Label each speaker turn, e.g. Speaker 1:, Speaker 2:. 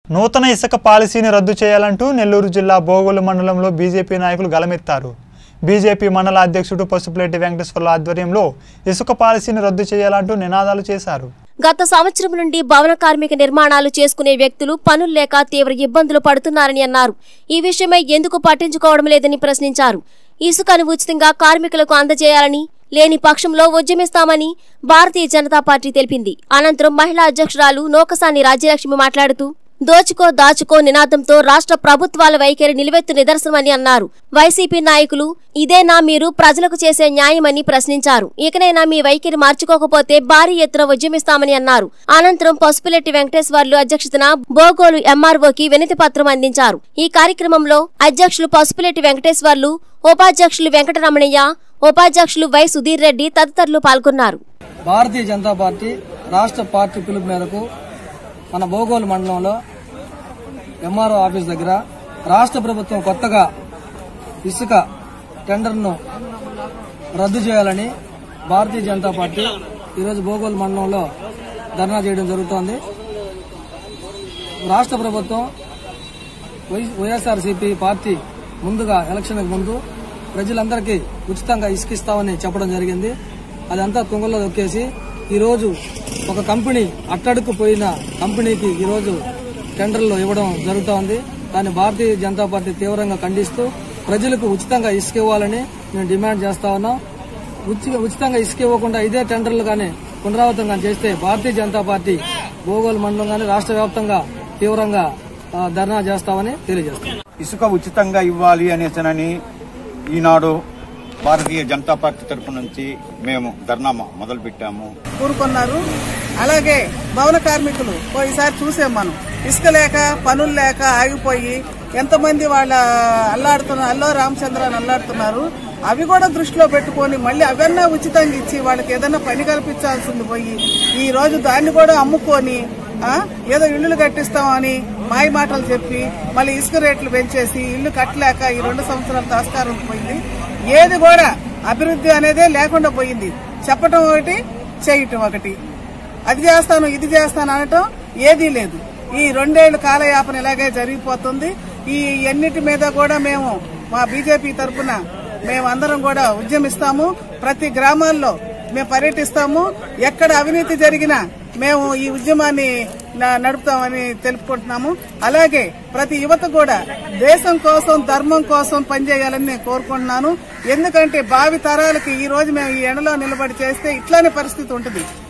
Speaker 1: నూతన ఇసుక పాలసీని రద్దు చేయాలంటూ నెల్లూరు జిల్లా బోగోలు మండలంలో బీజేపీ నాయకులు గలమెత్తారు బీజేపీ మండల అధ్యక్షుడు పసుపులేటి వెంకటేశ్వర్ల ఆధ్వర్యంలో ఇసుక పాలసీని రద్దు చేయాలంటూ నినాదాలు చేశారు
Speaker 2: గత సంవత్సరం నుండి భవన కార్మిక నిర్మాణాలు చేసుకునే వ్యక్తులు పనులు లేక తీవ్ర ఇబ్బందులు పడుతున్నారని అన్నారు ఈ విషయమై ఎందుకు పట్టించుకోవడం లేదని ప్రశ్నించారు ఇసుకను ఉచితంగా కార్మికులకు అందజేయాలని లేని పక్షంలో ఉద్యమిస్తామని భారతీయ జనతా పార్టీ తెలిపింది అనంతరం మహిళా అధ్యక్షురాలు నోకసాని రాజ్యలక్ష్మి మాట్లాడుతూ దోచుకో దాచుకో నినాదంతో రాష్ట్ర ప్రభుత్వాల వైఖరి నిలువెత్తు నిదర్శనమని అన్నారు వైసీపీ నాయకులు ఇదేనా మీరు ప్రజలకు చేసే న్యాయమని ప్రశ్నించారు ఇకనైనా మీ వైఖరి మార్చుకోకపోతే భారీ ఎత్తున ఉద్యమిస్తామని అన్నారు అనంతరం పసుపులెట్టి వెంకటేశ్వర్లు అధ్యక్షతన బోగోలు ఎంఆర్ఓకి వినతి పత్రం అందించారు ఈ కార్యక్రమంలో అధ్యక్షులు పసుపులెట్టి వెంకటేశ్వర్లు ఉపాధ్యక్షులు వెంకటరమణయ్య ఉపాధ్యక్షులు వై సుధీర్ రెడ్డి తదితరులు పాల్గొన్నారు
Speaker 3: భారతీయ జనతా పార్టీ రాష్ట్ర పార్టీ పిలుపు మేరకు మన బోగోలు మండలంలో ఎంఆర్ఓ ఆఫీస్ దగ్గర రాష్ట్ర ప్రభుత్వం కొత్తగా ఇసుక టెండర్ను రద్దు చేయాలని భారతీయ జనతా పార్టీ ఈరోజు బోగోలు మండలంలో ధర్నా చేయడం జరుగుతోంది రాష్ట్ర ప్రభుత్వం వై- వైఎస్ఆర్సీపీ పార్టీ ముందుగా ఎలక్షన్కి ముందు ప్రజలందరికీ ఉచితంగా ఇసుకిస్తామని చెప్పడం జరిగింది అదంతా తుంగల్లో దొక్కేసి ఈరోజు ఒక కంపెనీ అట్టడుకు పోయిన కంపెనీకి ఈరోజు టెండర్లు ఇవ్వడం జరుగుతూ ఉంది దాన్ని భారతీయ జనతా పార్టీ తీవ్రంగా ఖండిస్తూ ప్రజలకు ఉచితంగా ఇసుక ఇవ్వాలని మేము డిమాండ్ చేస్తా ఉన్నాం ఉచి- ఉచితంగా ఇసుక ఇవ్వకుండా ఇదే టెండర్లు కానీ పునరావృతం కానీ చేస్తే భారతీయ జనతా పార్టీ భూగోళ మండలం కానీ రాష్ట్ర వ్యాప్తంగా తీవ్రంగా ఆ, ధర్నా చేస్తామని తెలియజేస్తాం
Speaker 4: ఇసుక ఉచితంగా ఇవ్వాలి అనేసనని ఈనాడు భారతీయ జనతా పార్టీ తరపు నుంచి మేము ధర్నా మొ- మొదలు పెట్టాము
Speaker 5: కూరుకున్నారు అలాగే భవన కార్మికులు పోయిసారి చూసాం మనం ఇసుక లేక పనులు లేక ఆగిపోయి ఎంతమంది వాళ్ళ అల్లాడుతున్నారు అల్లో రామచంద్ర అని అల్లాడుతున్నారు అవి కూడా దృష్టిలో పెట్టుకొని మళ్ళీ అవన్నా ఉచితంగా ఇచ్చి వాళ్ళకి ఏదైనా పని కల్పించాల్సింది పోయి ఈ రోజు దాన్ని కూడా అమ్ముకొని ఆ, ఏదో ఇల్లులు కట్టిస్తామని మాయ మాటలు చెప్పి మళ్ళీ ఇసుక రేట్లు పెంచేసి ఇల్లు కట్టలేక ఈ రెండు సంవత్సరాలు తస్కారం పోయింది ఏది కూడా అభివృద్ధి అనేదే లేకుండా పోయింది చెప్పటం ఒకటి చేయటం ఒకటి అది చేస్తాను ఇది చేస్తాను అనటం ఏదీ లేదు ఈ రెండేళ్ల కాలయాపన ఇలాగే జరిగిపోతుంది ఈ ఎన్నిటి మీద కూడా మేము మా బీజేపీ తరఫున మేమందరం కూడా ఉద్యమిస్తాము ప్రతి గ్రామాల్లో మేము పర్యటిస్తాము ఎక్కడ అవినీతి జరిగినా మేము ఈ ఉద్యమాన్ని న- నడుపుతామని తెలుపుకుంటున్నాము అలాగే ప్రతి యువత కూడా దేశం కోసం ధర్మం కోసం పనిచేయాలని నేను కోరుకుంటున్నాను ఎందుకంటే భావి తరాలకి ఈ రోజు మేము ఈ ఎండలో నిలబడి చేస్తే ఇట్లానే పరిస్థితి ఉంటుంది